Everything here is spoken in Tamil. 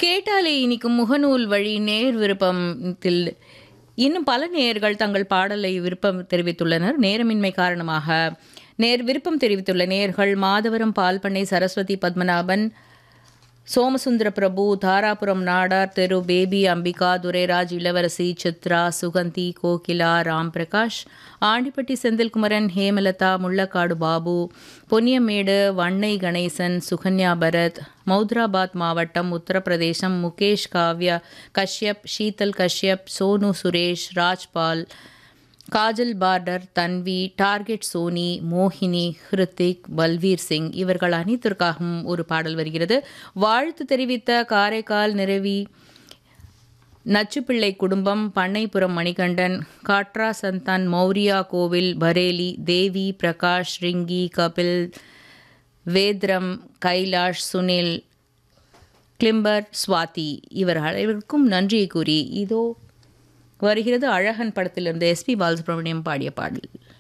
கேட்டாலே இனிக்கும் முகநூல் வழி நேர் விருப்பத்தில் இன்னும் பல நேயர்கள் தங்கள் பாடலை விருப்பம் தெரிவித்துள்ளனர் நேரமின்மை காரணமாக நேர் விருப்பம் தெரிவித்துள்ள நேயர்கள் மாதவரம் பால்பண்ணை சரஸ்வதி பத்மநாபன் சோமசுந்தர பிரபு தாராபுரம் நாடார் தெரு பேபி அம்பிகா துரைராஜ் இளவரசி சித்ரா சுகந்தி கோகிலா ராம் பிரகாஷ் ஆண்டிப்பட்டி செந்தில்குமரன் ஹேமலதா முள்ளக்காடு பாபு பொன்னியமேடு வண்ணை கணேசன் சுகன்யா பரத் மௌத்ராபாத் மாவட்டம் உத்தரப்பிரதேசம் முகேஷ் காவ்யா கஷ்யப் ஷீதல் கஷ்யப் சோனு சுரேஷ் ராஜ்பால் காஜல் பார்டர் தன்வி டார்கெட் சோனி மோகினி ஹிருத்திக் பல்வீர் சிங் இவர்கள் அனைத்திற்காகவும் ஒரு பாடல் வருகிறது வாழ்த்து தெரிவித்த காரைக்கால் நிறவி நச்சுப்பிள்ளை குடும்பம் பண்ணைப்புறம் மணிகண்டன் காட்ரா சந்தான் மௌரியா கோவில் பரேலி தேவி பிரகாஷ் ரிங்கி கபில் வேத்ரம் கைலாஷ் சுனில் கிளிம்பர் சுவாதி இவர் அனைவருக்கும் நன்றியை கூறி இதோ வருகிறது அழகன் படத்திலிருந்து எஸ்பி பாலசுப்ரமணியம் பாடிய பாடல்